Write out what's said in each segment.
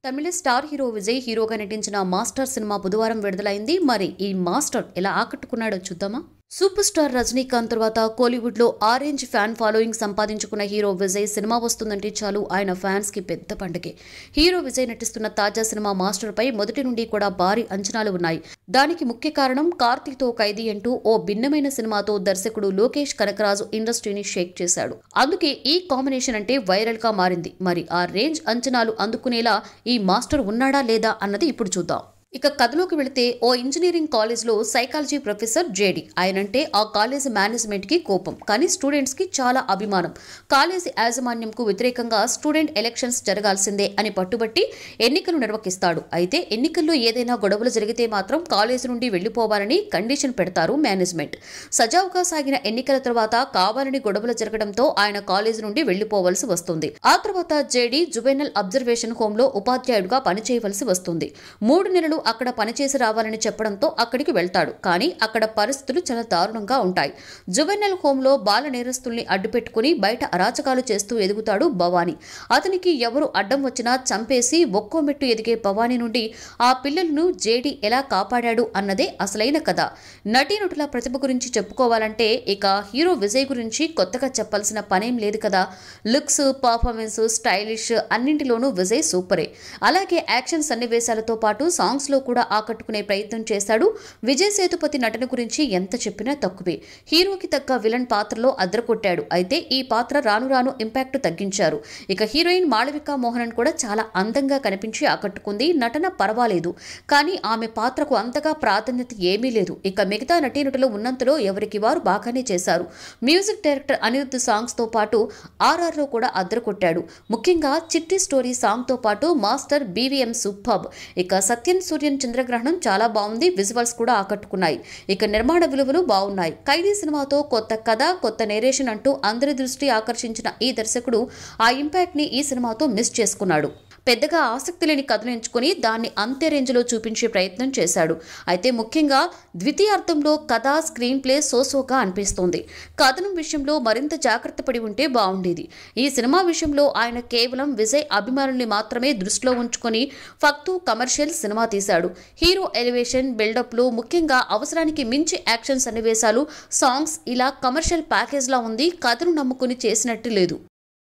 తమిళ star hero Vijay హీరోగా నటించిన master cinema బుధవారం విడుదలైంది మరి ఈ మాస్టర్ ఎలా ఆకట్టుకున్నాడో చూద్దామా సూపర్ స్టార్ రజనీకాంత్ తర్వాత కోలీవుడ్ లో ఆరెంజ్ ఫ్యాన్ ఫాలోయింగ్ సంపాదించుకున్న హీరో విజయ్ సినిమా వస్తుందంటే చాలు ఆయన ఫ్యాన్స్ కి పెద్ద పండగే హీరో విజయ్ నటిస్తున్న తాజా సినిమా మాస్టర్ పై మొదటి నుండి కూడా భారీ అంచనాలు ఉన్నాయి దానికి ముఖ్య కారణం కార్తీక్ తో ఖైదీ అంటూ ఓ భిన్నమైన సినిమాతో దర్శకుడు లోకేష్ కనకరాజు ఇండస్ట్రీని షేక్ చేశాడు అందుకే ఈ కాంబినేషన్ అంటే వైరల్ గా మారింది మరి ఆ రేంజ్ అంచనాలు అందుకునేలా ఈ మాస్టర్ ఉన్నాడా లేదా అన్నది ఇప్పుడు చూద్దాం ఇక కథలోకి వెళితే ఓ ఇంజనీరింగ్ కాలేజ్లో సైకాలజీ ప్రొఫెసర్ జేడి ఆయనంటే ఆ కాలేజ్ మేనేజ్మెంట్కి కోపం కానీ స్టూడెంట్స్కి చాలా అభిమానం కాలేజీ యాజమాన్యంకు వ్యతిరేకంగా స్టూడెంట్ ఎలక్షన్స్ జరగాల్సిందే అని పట్టుబట్టి ఎన్నికలు నిర్వహిస్తాడు అయితే ఎన్నికల్లో ఏదైనా గొడవలు జరిగితే మాత్రం కాలేజీ నుండి వెళ్లిపోవాలని కండిషన్ పెడతారు మేనేజ్మెంట్ సజావుగా సాగిన ఎన్నికల తర్వాత కావాలని గొడవలు జరగడంతో ఆయన కాలేజీ నుండి వెళ్లిపోవలసి వస్తుంది ఆ తర్వాత జేడి జువెనల్ అబ్జర్వేషన్ హోమ్ లో ఉపాధ్యాయుడిగా పనిచేయవలసి వస్తుంది మూడు నెలలు అక్కడ పనిచేసి రావాలని చెప్పడంతో అక్కడికి వెళ్తాడు కానీ అక్కడ పరిస్థితులు చాలా దారుణంగా ఉంటాయి జువెనల్ హోంలో బాల నేరస్తుల్ని అడ్డుపెట్టుకుని బయట అరాచకాలు చేస్తూ ఎదుగుతాడు భవానీ అతనికి ఎవరు అడ్డం వచ్చినా చంపేసి ఒక్కో మెట్టు ఎదిగే భవానీ నుండి ఆ పిల్లలను జేడి ఎలా కాపాడాడు అన్నదే అసలైన కథ నటీనటుల ప్రతిభ గురించి చెప్పుకోవాలంటే ఇక హీరో విజయ్ గురించి కొత్తగా చెప్పాల్సిన పనేం లేదు కదా లుక్స్ పర్ఫార్మెన్స్ స్టైలిష్ అన్నింటిలోనూ విజయ్ సూపరే అలాగే యాక్షన్ సన్నివేశాలతో పాటు సాంగ్స్ లో కూడా ఆకట్టుకునే ప్రయత్నం చేశాడు విజయ్ సేతుపతి నటన గురించి ఎంత చెప్పినా తక్కువే హీరోకి తగ్గ విలన్ పాత్రలో అద్దరకొట్టాడు అయితే ఈ పాత్ర రాను రాను ఇంపాక్ట్ తగ్గించారు ఇక హీరోయిన్ మాళవిక మోహనన్ కూడా చాలా అందంగా కనిపించి ఆకట్టుకుంది నటన పర్వాలేదు కానీ ఆమె పాత్రకు అంతగా ప్రాధాన్యత ఏమీ లేదు ఇక మిగతా నటీనటులు ఉన్నంతలో ఎవరికి వారు బాగానే చేశారు మ్యూజిక్ డైరెక్టర్ అనిరుద్ధ్ సాంగ్స్ తో పాటు ఆర్ఆర్ లో కూడా అద్దరకొట్టాడు ముఖ్యంగా చిట్టి స్టోరీ సాంగ్ తో పాటు మాస్టర్ బీవీఎం సూపర్బ్ ఇక సత్యన్ సూర్యన్ చంద్రగ్రహణం చాలా బాగుంది విజువల్స్ కూడా ఆకట్టుకున్నాయి ఇక నిర్మాణ విలువలు బాగున్నాయి ఖైదీ సినిమాతో కొత్త కథ కొత్త నేరేషన్ అంటూ అందరి దృష్టి ఆకర్షించిన ఈ దర్శకుడు ఆ ఇంపాక్ట్ ని ఈ సినిమాతో మిస్ చేసుకున్నాడు పెద్దగా ఆసక్తి లేని కథను ఎంచుకుని దాన్ని అంతే రేంజ్లో చూపించే ప్రయత్నం చేశాడు అయితే ముఖ్యంగా ద్వితీయార్థంలో కథ స్క్రీన్ ప్లే సోసోగా అనిపిస్తోంది కథనం విషయంలో మరింత జాగ్రత్త పడి ఉంటే బాగుండేది ఈ సినిమా విషయంలో ఆయన కేవలం విజయ్ అభిమానుల్ని మాత్రమే దృష్టిలో ఉంచుకొని ఫక్తు కమర్షియల్ సినిమా తీశాడు హీరో ఎలివేషన్ బిల్డప్లు ముఖ్యంగా అవసరానికి మించి యాక్షన్ సన్నివేశాలు సాంగ్స్ ఇలా కమర్షియల్ ప్యాకేజ్లా ఉంది కథను నమ్ముకుని చేసినట్టు లేదు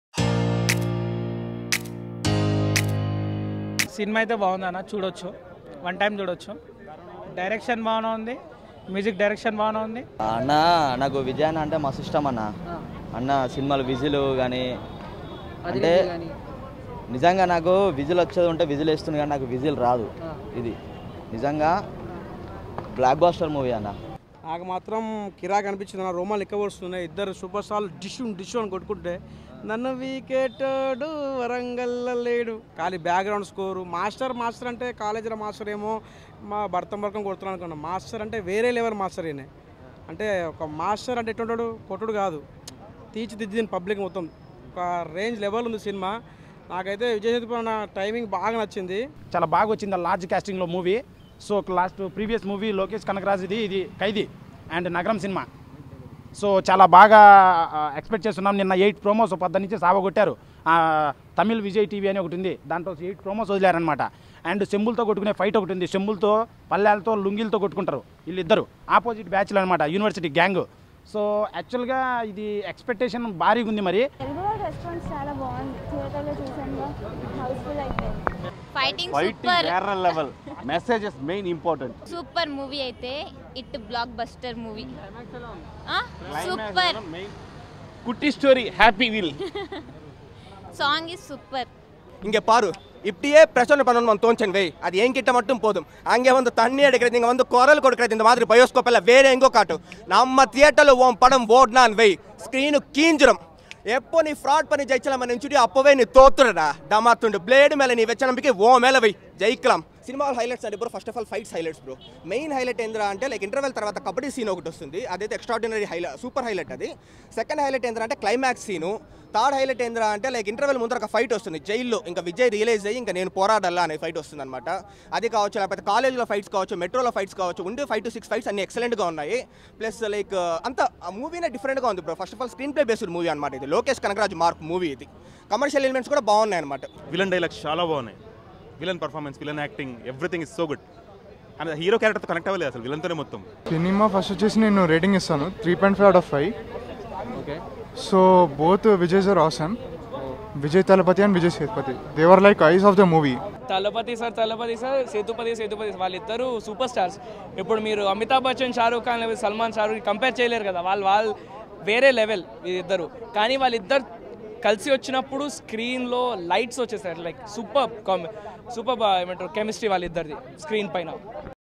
సినిమా అయితే బాగుంది అన్న చూడొచ్చు వన్ టైం చూడొచ్చు డైరెక్షన్ బాగానే ఉంది మ్యూజిక్ డైరెక్షన్ బాగానే ఉంది అన్న నాకు విజయ్ అన్న అంటే మస్తు ఇష్టం అన్న అన్న సినిమాలు విజిల్ కానీ అంటే నిజంగా నాకు విజిల్ వచ్చేది ఉంటే విజిల్ వేస్తుంది కానీ నాకు విజిల్ రాదు ఇది నిజంగా బ్లాక్ బాస్టర్ మూవీ అన్న నాకు మాత్రం కిరాక్ అనిపించింది నా రోమాలు ఎక్కువ వస్తున్నాయి ఇద్దరు సూపర్ స్టార్లు డిష్ డిష్ అని కొట్టుకుంటే నన్ను వీకేటాడు వరంగల్ల లేడు ఖాళీ బ్యాక్గ్రౌండ్ స్కోరు మాస్టర్ మాస్టర్ అంటే కాలేజీలో మాస్టర్ ఏమో మా భర్తం బర్కం కొడుతున్నాను అనుకున్నా మాస్టర్ అంటే వేరే లెవెల్ మాస్టర్ ఈయన అంటే ఒక మాస్టర్ అంటే ఎటుంటాడు కొట్టుడు కాదు తీర్చిదిద్దిన పబ్లిక్ మొత్తం ఒక రేంజ్ లెవెల్ ఉంది సినిమా నాకైతే విజయ్ సేతుపతి టైమింగ్ బాగా నచ్చింది చాలా బాగా వచ్చింది లార్జ్ కాస్టింగ్లో movie so last previous movie Lokesh Kanagaraj ఇది ఇది ఖైదీ అండ్ నగరం సినిమా సో చాలా బాగా ఎక్స్పెక్ట్ చేస్తున్నాం నిన్న ఎయిట్ ప్రోమోస్ పొద్దు నుంచి సావగొట్టారు ఆ, తమిళ్ విజయ్ టీవీ అని ఒకటి ఉంది దాంట్లో ఎయిట్ ప్రోమోస్ వదిలారనమాట అండ్ చెంబులతో కొట్టుకునే ఫైట్ ఒకటి ఉంది చెంబులతో పల్లెలతో లుంగిలతో కొట్టుకుంటారు వీళ్ళిద్దరు ఆపోజిట్ బ్యాచ్లు అనమాట యూనివర్సిటీ గ్యాంగ్ సో యాక్చువల్గా ఇది ఎక్స్పెక్టేషన్ భారీగా ఉంది మరి తెలుగు వాళ్ళ రెస్పాన్స్ చాలా బాగుంది థియేటర్లో చూసాను హౌస్ఫుల్ అయిపోయింది ఫైటింగ్ ఫైటింగ్ సూపర్ వేరే level messages main important super movie అయితే it blockbuster movie super குட்டி story happy wheel song is super இங்கே பாரு இப்படியே பிரச்சனை பண்ணணும் தோஞ்சன் வை அது என்கிட்ட மட்டும் போதும் அங்கே வந்து தண்ணி எடுக்கிறது இங்கே வந்து குரல் கொடுக்கறது இந்த மாதிரி பயோஸ்கோப் எல்லாம் வேற எங்கோ காட்டும் நம்ம தியேட்டரில் உன் படம் ஓடினான் வை ஸ்க்ரீனு கீஞ்சிரும் எப்போ நீ ஃப்ராட் பண்ணி ஜெயிச்சலாம் நினச்சிட்டு அப்போவே நீ தோத்துறடா டமாத்துண்டு பிளேடு மேலே நீ வச்ச நம்பிக்கை உன் மேலே வை జైక్లాం సినిమా హైలైట్స్ అంటే bro first half all fights highlights bro main highlight ఏంద్రా అంటే లైక్ ఇంటర్వెల్ తర్వాత కబడ్డీ సీన్ ఒకటి వస్తుంది అదైతే ఎక్స్ట్రాడినరీ హైలైట్ సూపర్ హైలైట్ అది సెకండ్ హైలైట్ ఏంద్రా అంటే క్లైమాక్స్ సీను థర్డ్ హైలైట్ ఏంద్రా అంటే లైక్ ఇంటర్వెల్ ముందర ఒక ఫైట్ వస్తుంది జైల్లో ఇంకా విజయ్ రియలైజ్ అయ్యి ఇంకా నేను పోరాడాలా అనే ఫైట్ వస్తుంది అనమాట అది కావచ్చు లేకపోతే కాలేజ్లో ఫైట్స్ కావచ్చు మెట్రోలో ఫైట్స్ కావచ్చు ఉండే ఫైవ్ టు సిక్స్ ఫైట్స్ అన్ని ఎక్సలెంట్గా ఉన్నాయి ప్లస్ లైక్ అంత ఆ మూవీనే డిఫరెంట్గా ఉంది bro first half all screenplay based movie అనమాట ఇది లోకేష్ కనకరాజ్ మార్క్ మూవీ ఇది కమర్షియల్ ఎలిమెంట్స్ కూడా బాగున్నాయి అనమాట విలన్ డైలాగ్స్ చాలా బాగున్నాయి villain performance villain acting everything is so good and hero క్యారెక్టర్తో కనెక్ట్ అవ్వలేదు అసలు విలన్తోనే మొత్తం సినిమా ఫస్ట్ వచ్చేసి నేను రేటింగ్ ఇస్తాను three point five out of five okay so both Vijay sir ఆసన్ Vijay Thalapathy and Vijay Sethupathi they're like eyes of the movie Thalapathy sir Thalapathy sir Sethupathi Sethupathi వాళ్ళిద్దరూ super stars ఇప్పుడు మీరు అమితాబ్ బచ్చన్ షారూక్ ఖాన్ లేదా సల్మాన్ షారూక్ కంపేర్ చేయలేరు కదా వాళ్ళు వాళ్ళు వేరే లెవెల్ వీరిద్దరు కానీ వాళ్ళిద్దరు కలిసి వచ్చినప్పుడు స్క్రీన్లో లైట్స్ వచ్చేసారు లైక్ సూపర్ కామ్ సూపర్ ఏమంటారు కెమిస్ట్రీ వాళ్ళిద్దరిది స్క్రీన్ పైన